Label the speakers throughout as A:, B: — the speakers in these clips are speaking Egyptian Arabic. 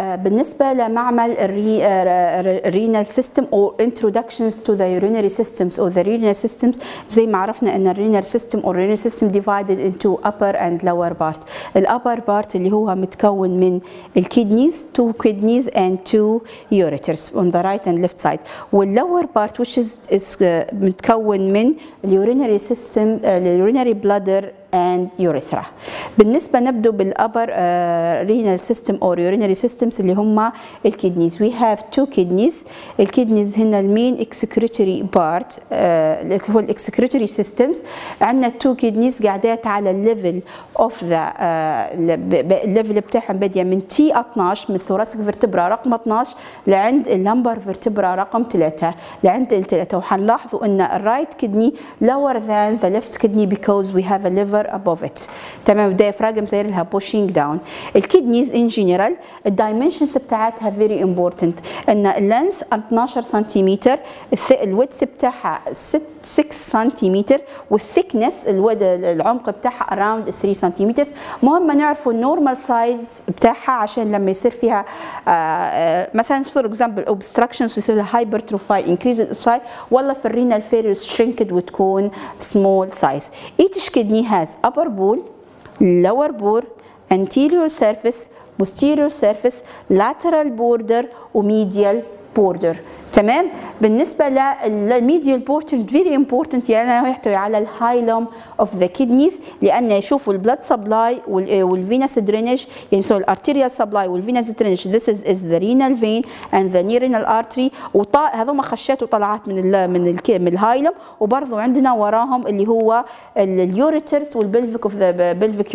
A: بالنسبة لمعمل الرينال سيستم او introductions to the urinary systems or the renal systems زي ما عرفنا ان الرينال سيستم او الرينال سيستم divided into upper and lower part الابر بارت اللي هو متكون من الكيدنيز two kidneys and two ureters on the right and left side واللور بارت which is, is uh, متكون من اليورينري سيستم اليورينري بلادر and urethra بالنسبة نبدو بالأبر uh, renal system or urinary systems اللي هم الكدنيز we have two kidneys الكدنيز هنا المين excretory part uh, اللي هو الاكسكريتوري systems عندنا two kidneys قاعدات على الليفل of the الليفل بتاعهم بادية من T 12 من thoracic vertebra رقم 12 لعند اللمبر vertebra رقم 3 لعند الثلاثة وحنلاحظوا ان الرايت كدني lower than the left kidney because we have a liver above it تمام الديافراجم صاير لها pushing down الكدنيز in general الدايمنشنز بتاعتها very important ان اللينث 12 سنتيمتر الويدث بتاعها 6 سنتيمتر والثيكنس العمق بتاعها around 3 سنتيمتر مهم نعرفوا النورمال سايز بتاعها عشان لما يصير فيها مثلا فور اكزامبل اوبستراكشنز يصير لها هايبرتروفاي انكريز سايز ولا في الرينال فيريوس شرينكد وتكون سمول سايز each kidney has upper ball lower ball anterior surface posterior surface lateral border وميديال border تمام بالنسبه للميديال بورتن فيري امبورتنت يعني يحتوي على الهايلوم اوف ذا كيدنيز لان يشوفوا البلاد سبلاي والفينس درينج يعني سو الارتيريال سبلاي والفينس درينج ذس از از ذا رينال فين اند ذا نيرينال ارتري هذوما خشات وطلعات من ال من ال من الهايلوم وبرضه عندنا وراهم اللي هو اليوريترز والبلفيك اوف ذا بلفيك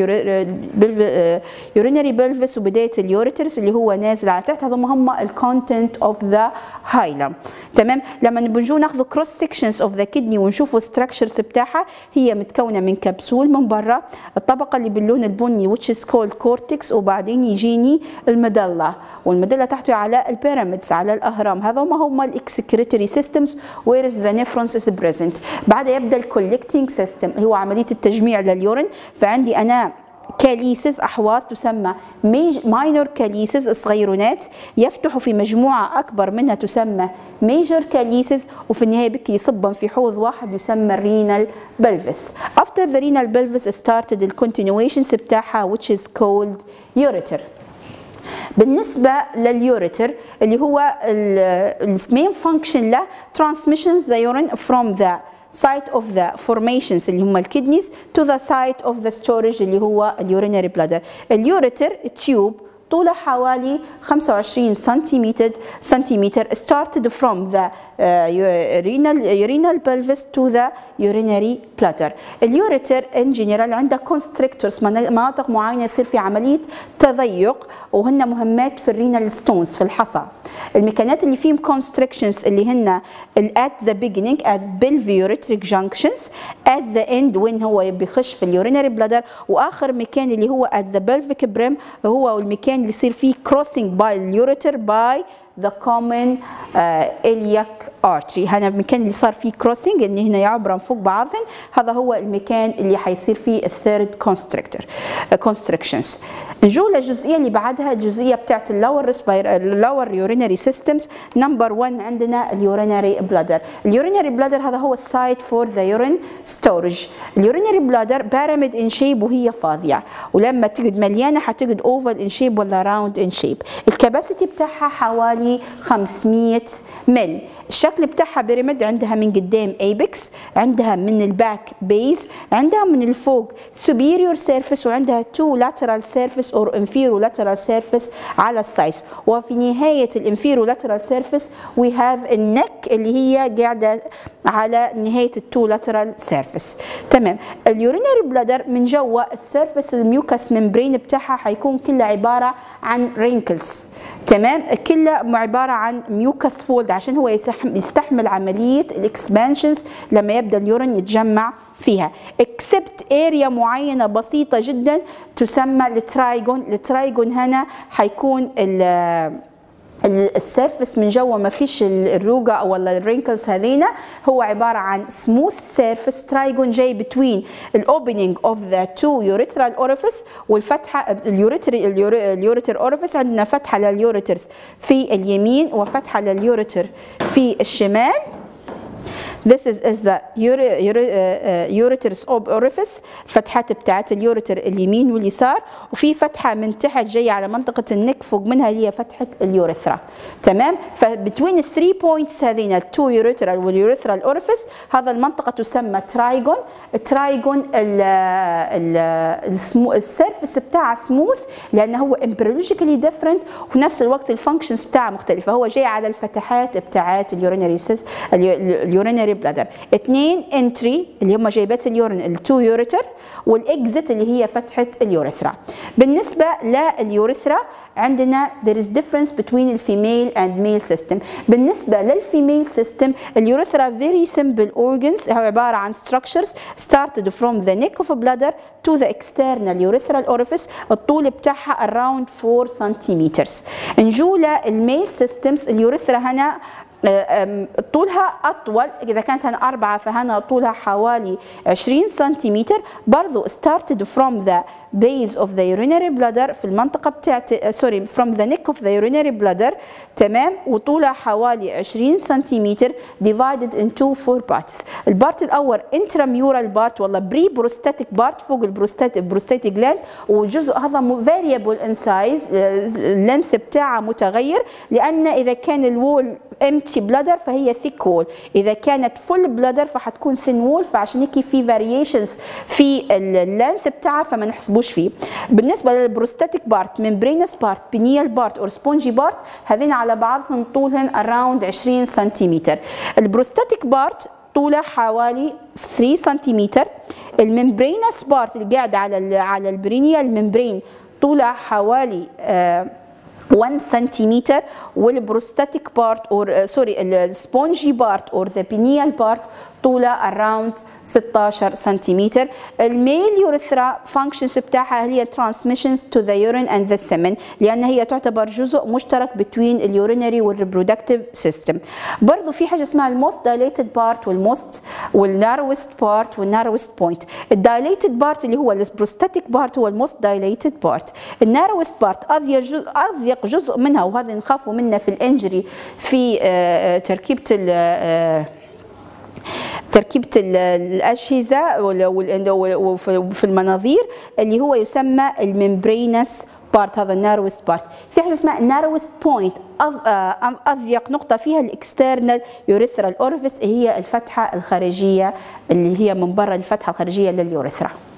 A: يورينري بلفس وبدايه اليوريترز اللي هو نازل على تحت هذوما هم الكونتنت اوف ذا هايلم تمام لما بنجو ناخذ كروس سيكشنز اوف ذا كدني ونشوفوا ستراكشرز بتاعها هي متكونه من كبسول من برا الطبقه اللي باللون البني which is called cortex وبعدين يجيني المدله والمدله تحتوي على البيراميدز على الاهرام هذا ما هم الاكسكريتوري سيستمز where is the nephrons is present بعد يبدا الكولكتنج سيستم هو عمليه التجميع لليورين فعندي انا كاليسز أحواض تسمى ماينور كاليسز الصغيرونات يفتح في مجموعة أكبر منها تسمى ميجر كاليسز وفي النهاية بكي يصبا في حوض واحد يسمى الرينال بلفس after the renal pelvis started the continuations بتاعها which is called ureter بالنسبة لليوريتر اللي هو المين فانكشن له transmission the urine from the site of the formations اللي هم الكدنيز to the site of the storage اللي هو اليورينري بلادر اليوريتر تيوب طوله حوالي 25 سنتيمتر سنتيمتر started from the uh, renal urinal pelvis to the urinary bladder اليوريتر ان جنرال عنده constrictors مناطق معينه يصير في عمليه تضيق وهن مهمات في الرينال ستونز في الحصى المكانات اللي فيهم constrictions اللي هن at the beginning at pelviureteric junctions at the end وين هو بيخش في اليورينري بلادر واخر مكان اللي هو at the pelvic brim هو المكان اللي يصير فيه crossing by ureter by the common uh, iliac artery هذا المكان اللي صار فيه crossing ان هنا يعبرن فوق بعضهم هذا هو المكان اللي حيصير فيه الثيرد constrictor uh, constrictions نجو للجزئيه اللي بعدها الجزئيه بتاعت اللور اللور يورينري سيستمز نمبر 1 عندنا اليورينري بلادر اليورينري بلادر هذا هو السايت فور ذا يورين ستورج اليورينري بلادر بيراميد ان شيب وهي فاضيه ولما تقعد مليانه حتقعد اوفل ان شيب ولا راوند ان شيب الكباسيتي بتاعها حوالي 500 مل الشكل بتاعها بيراميد عندها من قدام ايبكس عندها من الباك بيز عندها من الفوق superior surface وعندها two lateral surface or inferior lateral surface على السايز وفي نهاية الانفيرو lateral surface we have النك اللي هي قاعدة على نهاية التو lateral surface تمام اليورينري بلادر من جوا السيرفس الميوكس ممبرين بتاعها حيكون كلها عبارة عن رينكلز تمام كلها عبارة عن ميوكس فولد عشان هو يستحمل عملية الاكسبانشنز لما يبدأ اليورين يتجمع فيها اكسبت اريا معينة بسيطة جدا تسمى الترايجون الترايجون هنا حيكون السيرفس من جوا ما فيش الروقه ولا الرينكلز هذينا هو عباره عن سموث سيرفس ترايجون جاي بتوين الاوبننج اوف ذا تو يوريثرال اوريفيس والفتحه اليوريتر اليوريتر اوريفيس عندنا فتحه لليوريترز في اليمين وفتحه لليوريتر في الشمال This is, is the ureter's orifice الفتحات بتاعت اليوريتر اليمين واليسار وفي فتحة من تحت جاية على منطقة النك فوق منها اللي هي فتحة اليوريثرا تمام فبتوين الثري بوينتس هذين التو يوريترال واليوريثرال اوريفيس هذا المنطقة تسمى ترايجون الترايجون السيرفس بتاعها سموث لأنه هو امبريولوجيكالي ديفرنت وفي نفس الوقت الفانكشنز بتاعه مختلفة هو جاي على الفتحات بتاعت اليورينري اليورينري بلادر اثنين انتري اللي هم جايبات اليورين التو يوريتر والاكزت اللي هي فتحه اليوريثرا بالنسبه لليوريثرا عندنا there is difference between الفيميل and male system بالنسبه للفيميل system اليوريثرا very simple organs هو عباره عن structures started from the neck of a bladder to the external urethral orifice الطول بتاعها around 4 centimeters نجو للميل systems اليوريثرا هنا طولها أطول إذا كانت هنا أربعة فهنا طولها حوالي 20 سنتيمتر برضو started from the base of the urinary bladder في المنطقة بتاعت سوري from the neck of the urinary bladder تمام وطولها حوالي 20 سنتيمتر divided into four parts البارت الأول intramural part ولا بري بروستاتيك بارت فوق البروستات البروستاتيك جلاند وجزء هذا variable in size اللينث بتاعه متغير لأن إذا كان الوول empty bladder فهي thick wall اذا كانت full bladder فحتكون thin wall فعشان هيك في variations في اللينث بتاعها فما نحسبوش فيه بالنسبه للبروستاتيك بارت membranous بارت بينيال بارت اور سبونجي بارت هذين على بعضهم طولهن around 20 سنتيمتر البروستاتيك بارت طوله حوالي 3 سنتيمتر الممبرينس بارت اللي قاعد على على البرينيال ممبرين طولها حوالي آه 1 سنتيمتر والبروستاتيك بارت اور سوري السبونجي بارت اور ذا بينيال بارت طوله اراوند 16 سنتيمتر الميل يوريثرا فانكشنز بتاعها هي ترانسميشنز تو ذا يورين اند ذا سيمن لان هي تعتبر جزء مشترك بين اليورينري والريبرودكتيف سيستم برضه في حاجه اسمها الموست دايليتد بارت والموست والناروست بارت والناروست بوينت الدايليتد بارت اللي هو البروستاتيك بارت هو الموست دايليتد بارت الناروست بارت اضيق جزء اضيق جزء منها وهذا نخافوا منه في الانجري في تركيبه تركيبة الأجهزة وفي المناظير اللي هو يسمى الممبرينس بارت هذا الناروست بارت في حاجه اسمها ناروست بوينت اضيق نقطه فيها الاكسترنال يوريثرال اورفيس هي الفتحه الخارجيه اللي هي من برا الفتحه الخارجيه لليوريثرا